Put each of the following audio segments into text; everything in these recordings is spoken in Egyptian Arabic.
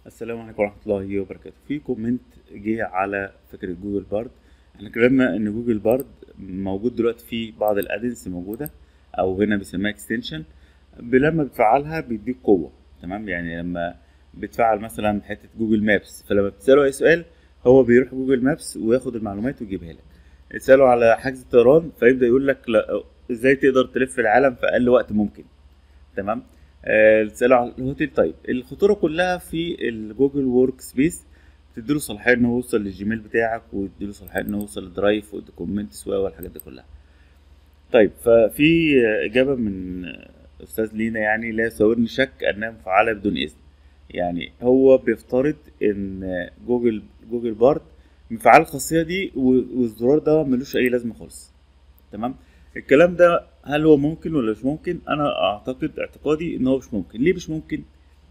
السلام عليكم ورحمة الله وبركاته في كومنت جه على فكرة جوجل بارد احنا اتكلمنا ان جوجل بارد موجود دلوقتي في بعض الادنس موجودة او هنا بيسميها اكستنشن لما بتفعلها بيديك قوة تمام يعني لما بتفعل مثلا حتة جوجل مابس فلما بتسأله اي سؤال هو بيروح جوجل مابس وياخد المعلومات ويجيبها لك تسأله على حجز الطيران فيبدأ يقول لك لا ازاي تقدر تلف العالم في اقل وقت ممكن تمام آه، تسأله على الهوتيل طيب الخطورة كلها في الجوجل ورك سبيس تديله صلاحية انه يوصل للجيميل بتاعك وتديله صلاحية انه يوصل للدرايف والدوكيومنتس والحاجات دي كلها طيب ففي إجابة من أستاذ لينا يعني لا يساورني شك أنها مفعلة بدون إذن يعني هو بيفترض إن جوجل جوجل بارد مفعل الخاصية دي والزرار ده ملوش أي لازمة خالص تمام الكلام ده هل هو ممكن ولا مش ممكن انا اعتقد اعتقادي ان هو مش ممكن ليه مش ممكن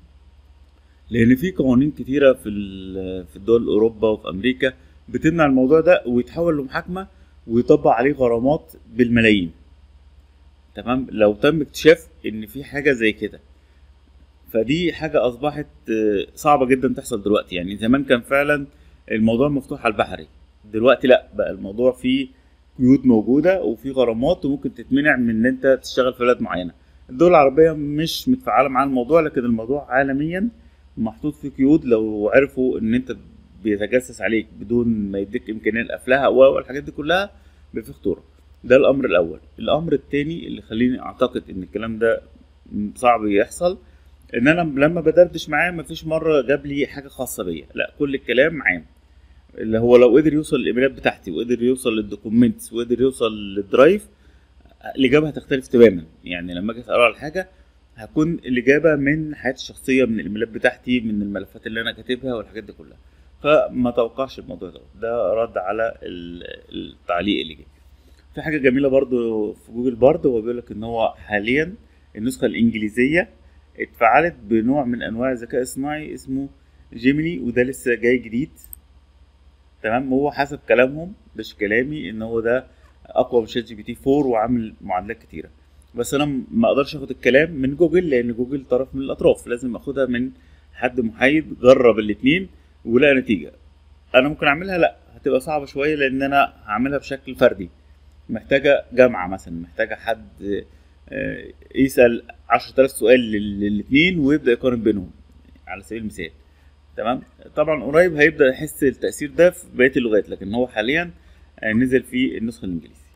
لان في قوانين كتيره في في الدول اوروبا وفي امريكا بتمنع الموضوع ده ويتحول لمحاكمه ويطبق عليه غرامات بالملايين تمام لو تم اكتشاف ان في حاجه زي كده فدي حاجه اصبحت صعبه جدا تحصل دلوقتي يعني زمان كان فعلا الموضوع مفتوح على البحري دلوقتي لا بقى الموضوع فيه قيود موجوده وفي غرامات وممكن تتمنع من ان انت تشتغل في بلد معينه الدول العربيه مش متفعله مع الموضوع لكن الموضوع عالميا محطوط فيه قيود لو عرفوا ان انت بيتجسس عليك بدون ما يديك امكانيه لقفلها او الحاجات دي كلها بيبقى في خطوره ده الامر الاول الامر الثاني اللي خليني اعتقد ان الكلام ده صعب يحصل ان انا لما بدردش معاه مفيش مره جاب لي حاجه خاصه بيا لا كل الكلام عام اللي هو لو قدر يوصل للايميلات بتاعتي وقدر يوصل للدوكيومنتس وقدر يوصل للدرايف الاجابه هتختلف تماما يعني لما اجي اساله على حاجه هكون الاجابه من حياتي الشخصيه من الايميلات بتاعتي من الملفات اللي انا كاتبها والحاجات دي كلها فما توقعش الموضوع ده ده رد على التعليق اللي جه في حاجه جميله برضو في جوجل بارد هو بيقول لك ان هو حاليا النسخه الانجليزيه اتفعلت بنوع من انواع الذكاء الصناعي اسمه جيميني وده لسه جاي جديد تمام هو حسب كلامهم مش كلامي ان هو ده اقوى من شات جي بي تي 4 وعامل معادلات كتيره بس انا ما اقدرش اخد الكلام من جوجل لان جوجل طرف من الاطراف لازم اخدها من حد محايد جرب الاتنين ولقى نتيجه انا ممكن اعملها لا هتبقى صعبه شويه لان انا هعملها بشكل فردي محتاجه جامعه مثلا محتاجه حد يسال 10000 سؤال للاتنين ويبدا يقارن بينهم على سبيل المثال تمام طبعا قريب هيبدا يحس التاثير ده في بقيه اللغات لكن هو حاليا نزل في النسخه الانجليزيه